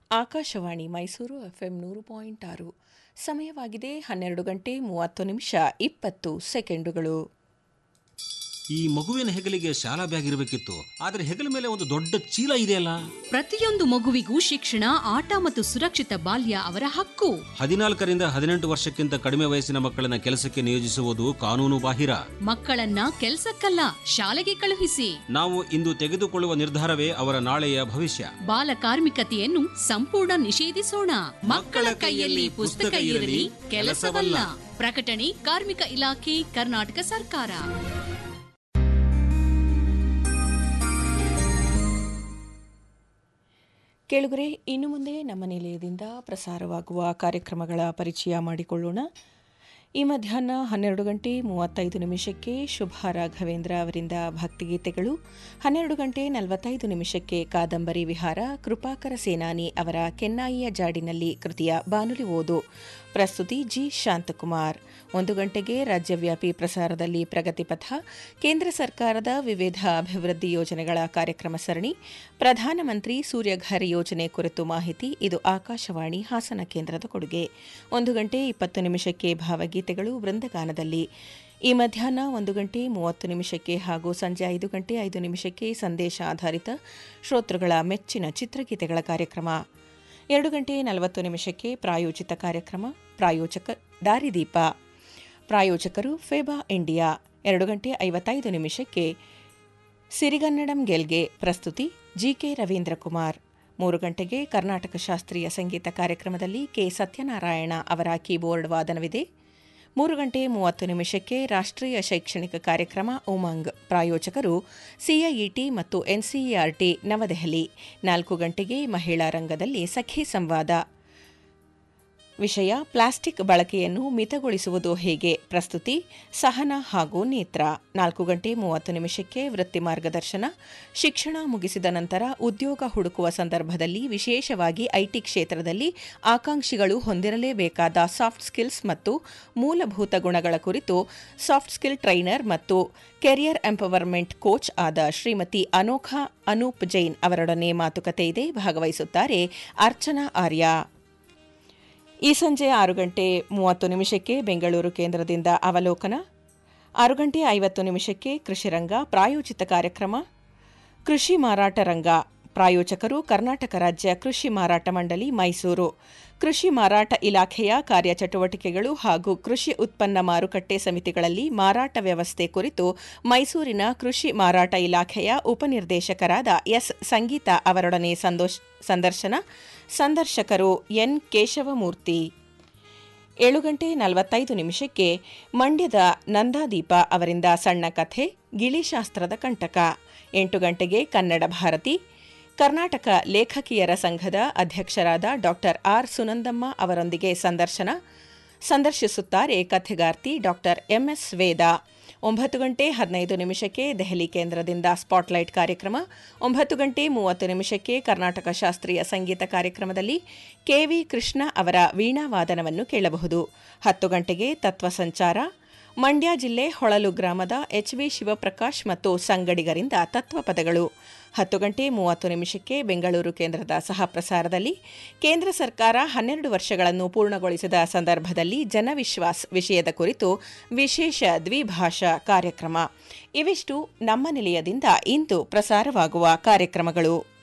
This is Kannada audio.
ಆಕಾಶವಾಣಿ ಮೈಸೂರು ಎಫ್ಎಂ ನೂರು ಪಾಯಿಂಟ್ ಆರು ಸಮಯವಾಗಿದೆ ಹನ್ನೆರಡು ಗಂಟೆ ಮೂವತ್ತು ನಿಮಿಷ ಇಪ್ಪತ್ತು ಸೆಕೆಂಡುಗಳು ಈ ಮಗುವಿನ ಹೆಗಲಿಗೆ ಶಾಲಾ ಬ್ಯಾಗ್ ಇರಬೇಕಿತ್ತು ಆದ್ರೆ ಹೆಗಲ ಮೇಲೆ ಒಂದು ದೊಡ್ಡ ಚೀಲ ಇದೆಯಲ್ಲ ಪ್ರತಿಯೊಂದು ಮಗುವಿಗೂ ಶಿಕ್ಷಣ ಆಟ ಮತ್ತು ಸುರಕ್ಷಿತ ಬಾಲ್ಯ ಅವರ ಹಕ್ಕು ಹದಿನಾಲ್ಕರಿಂದ ಹದಿನೆಂಟು ವರ್ಷಕ್ಕಿಂತ ಕಡಿಮೆ ವಯಸ್ಸಿನ ಮಕ್ಕಳನ್ನ ಕೆಲಸಕ್ಕೆ ನಿಯೋಜಿಸುವುದು ಕಾನೂನು ಬಾಹಿರ ಮಕ್ಕಳನ್ನ ಕೆಲ್ಸಕ್ಕಲ್ಲ ಶಾಲೆಗೆ ಕಳುಹಿಸಿ ನಾವು ಇಂದು ತೆಗೆದುಕೊಳ್ಳುವ ನಿರ್ಧಾರವೇ ಅವರ ನಾಳೆಯ ಭವಿಷ್ಯ ಬಾಲ ಕಾರ್ಮಿಕತೆಯನ್ನು ಸಂಪೂರ್ಣ ನಿಷೇಧಿಸೋಣ ಮಕ್ಕಳ ಕೈಯಲ್ಲಿ ಪುಸ್ತಕ ಇರಲಿ ಕೆಲಸವಲ್ಲ ಪ್ರಕಟಣೆ ಕಾರ್ಮಿಕ ಇಲಾಖೆ ಕರ್ನಾಟಕ ಸರ್ಕಾರ ಕೇಳುಗರೆ ಇನ್ನು ಮುಂದೆ ನಮ್ಮ ನಿಲಯದಿಂದ ಪ್ರಸಾರವಾಗುವ ಕಾರ್ಯಕ್ರಮಗಳ ಪರಿಚಯ ಮಾಡಿಕೊಳ್ಳೋಣ ಈ ಮಧ್ಯಾಹ್ನ ಹನ್ನೆರಡು ಗಂಟೆ ಮೂವತ್ತೈದು ನಿಮಿಷಕ್ಕೆ ಶುಭ ರಾಘವೇಂದ್ರ ಅವರಿಂದ ಭಕ್ತಿಗೀತೆಗಳು ಹನ್ನೆರಡು ಗಂಟೆ ನಲವತ್ತೈದು ನಿಮಿಷಕ್ಕೆ ಕಾದಂಬರಿ ವಿಹಾರ ಕೃಪಾಕರ ಸೇನಾನಿ ಅವರ ಕೆನ್ನಾಯಿಯ ಜಾಡಿನಲ್ಲಿ ಕೃತಿಯ ಬಾನುಲಿ ಓದು ಪ್ರಸ್ತುತಿ ಜಿ ಶಾಂತಕುಮಾರ್ ಒಂದು ಗಂಟೆಗೆ ರಾಜ್ಯವ್ಯಾಪಿ ಪ್ರಸಾರದಲ್ಲಿ ಪ್ರಗತಿಪಥ ಕೇಂದ್ರ ಸರ್ಕಾರದ ವಿವಿಧ ಅಭಿವೃದ್ಧಿ ಯೋಜನೆಗಳ ಕಾರ್ಯಕ್ರಮ ಸರಣಿ ಪ್ರಧಾನಮಂತ್ರಿ ಸೂರ್ಯಘರ್ ಯೋಜನೆ ಕುರಿತು ಮಾಹಿತಿ ಇದು ಆಕಾಶವಾಣಿ ಹಾಸನ ಕೇಂದ್ರದ ಕೊಡುಗೆ ಒಂದು ಗಂಟೆ ಇಪ್ಪತ್ತು ನಿಮಿಷಕ್ಕೆ ಭಾವಗೀತೆಗಳು ವೃಂದಗಾನದಲ್ಲಿ ಈ ಮಧ್ಯಾಹ್ನ ಒಂದು ಗಂಟೆ ಮೂವತ್ತು ನಿಮಿಷಕ್ಕೆ ಹಾಗೂ ಸಂಜೆ ಐದು ಗಂಟೆ ಐದು ನಿಮಿಷಕ್ಕೆ ಸಂದೇಶ ಆಧಾರಿತ ಶ್ರೋತೃಗಳ ಮೆಚ್ಚಿನ ಚಿತ್ರಗೀತೆಗಳ ಕಾರ್ಯಕ್ರಮ ಎರಡು ಗಂಟೆ ನಲವತ್ತು ನಿಮಿಷಕ್ಕೆ ಪ್ರಾಯೋಜಿತ ಕಾರ್ಯಕ್ರಮ ಪ್ರಾಯೋಜಕ ದಾರಿದೀಪ ಪ್ರಾಯೋಜಕರು ಫೆಬಾ ಇಂಡಿಯಾ ಎರಡು ಗಂಟೆ ಐವತ್ತೈದು ನಿಮಿಷಕ್ಕೆ ಸಿರಿಗನ್ನಡಂ ಗೆಲ್ಗೆ ಪ್ರಸ್ತುತಿ ಜಿಕೆ ರವೀಂದ್ರ ಕುಮಾರ್ ಮೂರು ಗಂಟೆಗೆ ಕರ್ನಾಟಕ ಶಾಸ್ತ್ರೀಯ ಸಂಗೀತ ಕಾರ್ಯಕ್ರಮದಲ್ಲಿ ಕೆ ಸತ್ಯನಾರಾಯಣ ಅವರ ಕೀಬೋರ್ಡ್ ವಾದನವಿದೆ ಮೂರು ಗಂಟೆ ಮೂವತ್ತು ನಿಮಿಷಕ್ಕೆ ರಾಷ್ಟ್ರೀಯ ಶೈಕ್ಷಣಿಕ ಕಾರ್ಯಕ್ರಮ ಉಮಂಗ್ ಪ್ರಾಯೋಜಕರು ಸಿಐಇಟಿ ಮತ್ತು ಎನ್ಸಿಇಆರ್ಟಿ ನವದೆಹಲಿ ನಾಲ್ಕು ಗಂಟೆಗೆ ಮಹಿಳಾ ರಂಗದಲ್ಲಿ ಸಖಿ ಸಂವಾದ ವಿಷಯ ಪ್ಲಾಸ್ಟಿಕ್ ಬಳಕೆಯನ್ನು ಮಿತಗೊಳಿಸುವುದು ಹೇಗೆ ಪ್ರಸ್ತುತಿ ಸಹನ ಹಾಗೂ ನೇತ್ರ ನಾಲ್ಕು ಗಂಟೆ ಮೂವತ್ತು ನಿಮಿಷಕ್ಕೆ ವೃತ್ತಿ ಮಾರ್ಗದರ್ಶನ ಶಿಕ್ಷಣ ಮುಗಿಸಿದ ನಂತರ ಉದ್ಯೋಗ ಹುಡುಕುವ ಸಂದರ್ಭದಲ್ಲಿ ವಿಶೇಷವಾಗಿ ಐಟಿ ಕ್ಷೇತ್ರದಲ್ಲಿ ಆಕಾಂಕ್ಷಿಗಳು ಹೊಂದಿರಲೇಬೇಕಾದ ಸಾಫ್ಟ್ ಸ್ಕಿಲ್ಸ್ ಮತ್ತು ಮೂಲಭೂತ ಗುಣಗಳ ಕುರಿತು ಸಾಫ್ಟ್ ಸ್ಕಿಲ್ ಟ್ರೈನರ್ ಮತ್ತು ಕೆರಿಯರ್ ಎಂಪವರ್ಮೆಂಟ್ ಕೋಚ್ ಆದ ಶ್ರೀಮತಿ ಅನೋಖಾ ಅನೂಪ್ ಜೈನ್ ಅವರೊಡನೆ ಮಾತುಕತೆ ಇದೆ ಭಾಗವಹಿಸುತ್ತಾರೆ ಅರ್ಚನಾ ಆರ್ಯ ಈ ಸಂಜೆ ಆರು ಗಂಟೆ ಮೂವತ್ತು ನಿಮಿಷಕ್ಕೆ ಬೆಂಗಳೂರು ಕೇಂದ್ರದಿಂದ ಅವಲೋಕನ ಆರು ಗಂಟೆ ಐವತ್ತು ನಿಮಿಷಕ್ಕೆ ಕೃಷಿರಂಗ ಪ್ರಾಯೋಜಿತ ಕಾರ್ಯಕ್ರಮ ಕೃಷಿ ಮಾರಾಟ ರಂಗ ಪ್ರಾಯೋಜಕರು ಕರ್ನಾಟಕ ರಾಜ್ಯ ಕೃಷಿ ಮಾರಾಟ ಮಂಡಳಿ ಮೈಸೂರು ಕೃಷಿ ಮಾರಾಟ ಇಲಾಖೆಯ ಕಾರ್ಯಚಟುವಟಿಕೆಗಳು ಹಾಗೂ ಕೃಷಿ ಉತ್ಪನ್ನ ಮಾರುಕಟ್ಟೆ ಸಮಿತಿಗಳಲ್ಲಿ ಮಾರಾಟ ವ್ಯವಸ್ಥೆ ಕುರಿತು ಮೈಸೂರಿನ ಕೃಷಿ ಮಾರಾಟ ಇಲಾಖೆಯ ಉಪನಿರ್ದೇಶಕರಾದ ಎಸ್ ಸಂಗೀತ ಅವರೊಡನೆ ಸಂದರ್ಶನ ಸಂದರ್ಶಕರು ಎನ್ ಕೇಶವಮೂರ್ತಿ ಏಳು ಗಂಟೆ ನಲವತ್ತೈದು ನಿಮಿಷಕ್ಕೆ ಮಂಡ್ಯದ ನಂದಾದೀಪ ಅವರಿಂದ ಸಣ್ಣ ಕಥೆ ಗಿಳಿಶಾಸ್ತ್ರದ ಕಂಟಕ ಎಂಟು ಗಂಟೆಗೆ ಕನ್ನಡ ಭಾರತಿ ಕರ್ನಾಟಕ ಲೇಖಕಿಯರ ಸಂಘದ ಅಧ್ಯಕ್ಷರಾದ ಡಾಕ್ಟರ್ ಆರ್ ಸುನಂದಮ್ಮ ಅವರೊಂದಿಗೆ ಸಂದರ್ಶನ ಸಂದರ್ಶಿಸುತ್ತಾರೆ ಕಥೆಗಾರ್ತಿ ಡಾಕ್ಟರ್ ಎಂಎಸ್ ವೇದ ಒಂಬತ್ತು ಗಂಟೆ ಹದಿನೈದು ನಿಮಿಷಕ್ಕೆ ದೆಹಲಿ ಕೇಂದ್ರದಿಂದ ಸ್ಪಾಟ್ಲೈಟ್ ಕಾರ್ಯಕ್ರಮ ಒಂಬತ್ತು ಗಂಟೆ ಮೂವತ್ತು ನಿಮಿಷಕ್ಕೆ ಕರ್ನಾಟಕ ಶಾಸ್ತ್ರೀಯ ಸಂಗೀತ ಕಾರ್ಯಕ್ರಮದಲ್ಲಿ ಕೆವಿ ಕೃಷ್ಣ ಅವರ ವೀಣಾವಾದನವನ್ನು ಕೇಳಬಹುದು ಹತ್ತು ಗಂಟೆಗೆ ತತ್ವ ಸಂಚಾರ ಮಂಡ್ಯ ಜಿಲ್ಲೆ ಹೊಳಲು ಗ್ರಾಮದ ಎಚ್ವಿ ಶಿವಪ್ರಕಾಶ್ ಮತ್ತು ಸಂಗಡಿಗರಿಂದ ತತ್ವಪದಗಳು ಹತ್ತು ಗಂಟೆ ಮೂವತ್ತು ನಿಮಿಷಕ್ಕೆ ಬೆಂಗಳೂರು ಕೇಂದ್ರದ ಸಹ ಪ್ರಸಾರದಲ್ಲಿ ಕೇಂದ್ರ ಸರ್ಕಾರ ಹನ್ನೆರಡು ವರ್ಷಗಳನ್ನು ಪೂರ್ಣಗೊಳಿಸಿದ ಸಂದರ್ಭದಲ್ಲಿ ಜನವಿಶ್ವಾಸ್ ವಿಷಯದ ಕುರಿತು ವಿಶೇಷ ದ್ವಿಭಾಷಾ ಕಾರ್ಯಕ್ರಮ ಇವಿಷ್ಟು ನಮ್ಮ ನಿಲಯದಿಂದ ಇಂದು ಪ್ರಸಾರವಾಗುವ ಕಾರ್ಯಕ್ರಮಗಳು